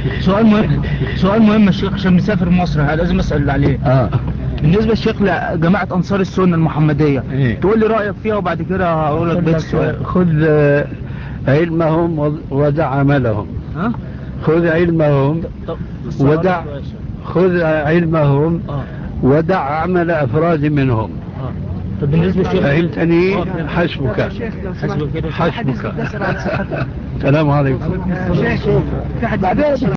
سؤال مهم سؤال مهم يا شيخ عشان مسافر مصر هذا لازم اسال عليه اه بالنسبه للشيخ لجماعه انصار السنه المحمديه إيه. تقول لي رايك فيها وبعد كده هقول لك بيت السؤال خذ آه، علمهم وض- ودع عملهم ها خذ علمهم طب ودع خذ علمهم اه ودع عمل أفراد منهم اه طب بالنسبه للشيخ فهمتني آه، فهمت. حسبك حسبك كده حسبك السلام عليكم بعدين